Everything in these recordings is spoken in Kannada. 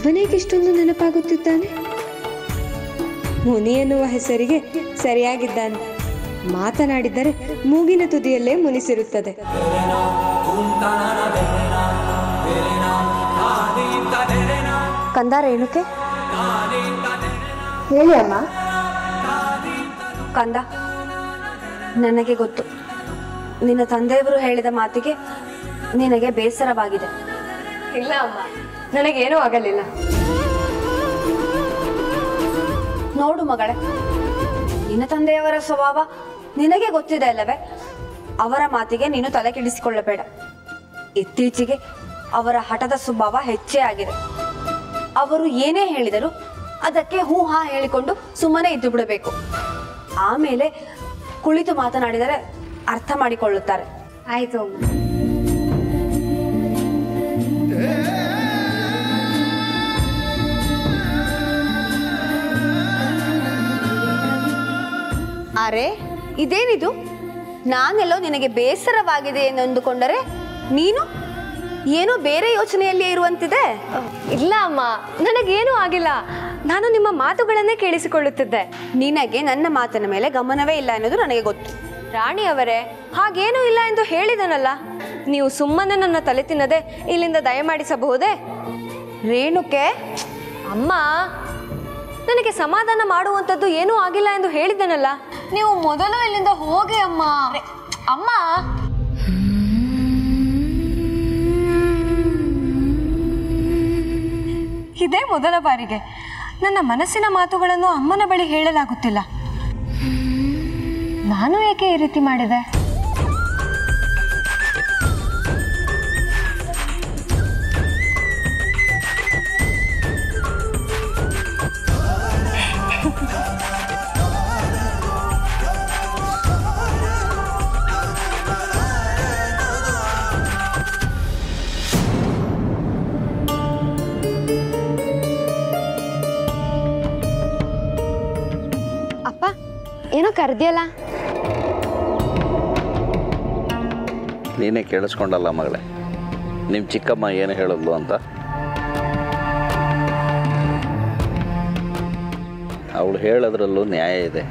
ಇವನೇಗೆ ಇಷ್ಟೊಂದು ನೆನಪಾಗುತ್ತಿದ್ದಾನೆ ಮುನಿ ಎನ್ನುವ ಹೆಸರಿಗೆ ಸರಿಯಾಗಿದ್ದಾನೆ ಮಾತನಾಡಿದರೆ ಮೂಗಿನ ತುದಿಯಲ್ಲೇ ಮುನಿಸಿರುತ್ತದೆ ಕಂದ ರೇಣುಕೆ ಹೇಳಿ ಅಮ್ಮ ಕಂದ ನನಗೆ ಗೊತ್ತು ನಿನ್ನ ತಂದೆಯವರು ಹೇಳಿದ ಮಾತಿಗೆ ನಿನಗೆ ಬೇಸರವಾಗಿದೆ ಇಲ್ಲ ಅಮ್ಮ ನನಗೇನೂ ಆಗಲಿಲ್ಲ ನೋಡು ಮಗಳೇ ನಿನ್ನ ತಂದೆಯವರ ಸ್ವಭಾವ ನಿನಗೆ ಗೊತ್ತಿದೆ ಅಲ್ಲವೇ ಅವರ ಮಾತಿಗೆ ನೀನು ತಲೆ ಕೆಡಿಸಿಕೊಳ್ಳಬೇಡ ಇತ್ತೀಚೆಗೆ ಅವರ ಹಠದ ಸ್ವಭಾವ ಹೆಚ್ಚೇ ಆಗಿದೆ ಅವರು ಏನೇ ಹೇಳಿದರೂ ಅದಕ್ಕೆ ಹೂ ಹಾ ಹೇಳಿಕೊಂಡು ಸುಮ್ಮನೆ ಇದ್ದು ಬಿಡಬೇಕು ಆಮೇಲೆ ಕುಳಿತು ಮಾತನಾಡಿದರೆ ಅರ್ಥ ಮಾಡಿಕೊಳ್ಳುತ್ತಾರೆ ಆಯ್ತು ಅಮ್ಮ ಅರೆ ಇದೇನಿದು ನಾನೆಲ್ಲೋ ನಿನಗೆ ಬೇಸರವಾಗಿದೆ ಎಂದುಕೊಂಡರೆ ನೀನು ಏನೋ ಬೇರೆ ಯೋಚನೆಯಲ್ಲಿ ಇರುವಂತಿದೆ ಇಲ್ಲ ಅಮ್ಮ ನನಗೇನೂ ಆಗಿಲ್ಲ ನಾನು ನಿಮ್ಮ ಮಾತುಗಳನ್ನೇ ಕೇಳಿಸಿಕೊಳ್ಳುತ್ತಿದ್ದೆ ನಿನಗೆ ನನ್ನ ಮಾತಿನ ಮೇಲೆ ಗಮನವೇ ಇಲ್ಲ ಅನ್ನೋದು ನನಗೆ ಗೊತ್ತು ರಾಣಿ ಅವರೇ ಹಾಗೇನೂ ಇಲ್ಲ ಎಂದು ಹೇಳಿದನಲ್ಲ ನೀವು ಸುಮ್ಮನೆ ನನ್ನ ತಲೆ ತಿನ್ನದೆ ಇಲ್ಲಿಂದ ದಯಮಾಡಿಸಬಹುದೇ ರೇಣುಕೆ ಅಮ್ಮ ನನಗೆ ಸಮಾಧಾನ ಮಾಡುವಂಥದ್ದು ಏನೂ ಆಗಿಲ್ಲ ಎಂದು ಹೇಳಿದನಲ್ಲ ನೀವು ಮೊದಲು ಇಲ್ಲಿಂದ ಹೋಗಿ ಅಮ್ಮ ಅಮ್ಮ ಇದೇ ಮೊದಲ ಬಾರಿಗೆ ನನ್ನ ಮನಸ್ಸಿನ ಮಾತುಗಳನ್ನು ಅಮ್ಮನ ಬಳಿ ಹೇಳಲಾಗುತ್ತಿಲ್ಲ ನಾನು ಏಕೆ ಈ ರೀತಿ ಮಾಡಿದೆ ಅಪ್ಪ ಏನೋ ಕರೆದಿಯಲ್ಲ ನೀನೇ ಕೇಳಿಸ್ಕೊಂಡಲ್ಲ ಮಗಳೇ ನಿಮ್ಮ ಚಿಕ್ಕಮ್ಮ ಏನು ಹೇಳಿದ್ಲು ಅಂತ ಅವಳು ಹೇಳೋದ್ರಲ್ಲೂ ನ್ಯಾಯ ಇದೆ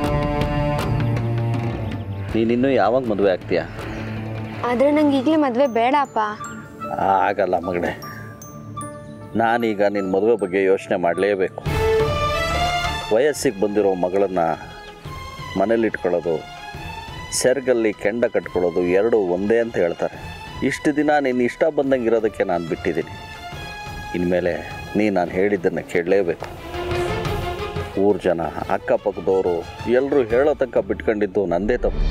ನೀನಿನ್ನೂ ಯಾವಾಗ ಮದುವೆ ಆಗ್ತೀಯಾ ಆದರೆ ನಂಗೆ ಈಗಲೇ ಮದುವೆ ಬೇಡ ಅಪ್ಪ ಆಗಲ್ಲ ಮಗಳೇ ನಾನೀಗ ನಿನ್ನ ಮದುವೆ ಬಗ್ಗೆ ಯೋಚನೆ ಮಾಡಲೇಬೇಕು ವಯಸ್ಸಿಗೆ ಬಂದಿರೋ ಮಗಳನ್ನು ಮನೇಲಿಟ್ಕೊಳ್ಳೋದು ಸೆರ್ಗಲ್ಲಿ ಕೆಂಡ ಕಟ್ಕೊಳ್ಳೋದು ಎರಡು ಒಂದೇ ಅಂತ ಹೇಳ್ತಾರೆ ಇಷ್ಟು ದಿನ ನಿನ್ನ ಇಷ್ಟ ಬಂದಂಗೆ ಇರೋದಕ್ಕೆ ನಾನು ಬಿಟ್ಟಿದ್ದೀನಿ ಇನ್ಮೇಲೆ ನೀ ನಾನು ಹೇಳಿದ್ದನ್ನು ಕೇಳಲೇಬೇಕು ಊರು ಜನ ಅಕ್ಕಪಕ್ಕದವರು ಎಲ್ಲರೂ ಹೇಳೋ ತನಕ ಬಿಟ್ಕೊಂಡಿದ್ದು ನಂದೇ ತಪ್ಪು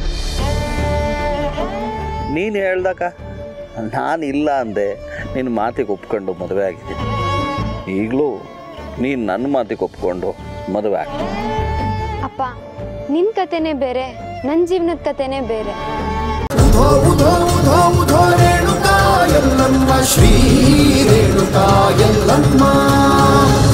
ನೀನು ಹೇಳ್ದಾಗ ನಾನು ಇಲ್ಲ ಅಂದೆ ನಿನ್ನ ಮಾತಿಗೆ ಒಪ್ಕೊಂಡು ಮದುವೆ ಆಗಿದ್ದೀನಿ ಈಗಲೂ ನೀನು ನನ್ನ ಮಾತಿಗೆ ಒಪ್ಕೊಂಡು ಮದುವೆ ಆಗ್ತೀನಿ ಅಪ್ಪ ನಿನ್ನ ಕತೆನೇ ಬೇರೆ ನನ್ನ ಜೀವನದ ಕತೆನೇ ಬೇರೆ ಉಧೋ ಉಧೋ ಉಧೋ ಉಧೋ ರೇಣುಕಾ ಎಲ್ಲಮ್ಮ ಶ್ರೀ ರೇಣುಕಾ ಎಲ್ಲಮ್ಮ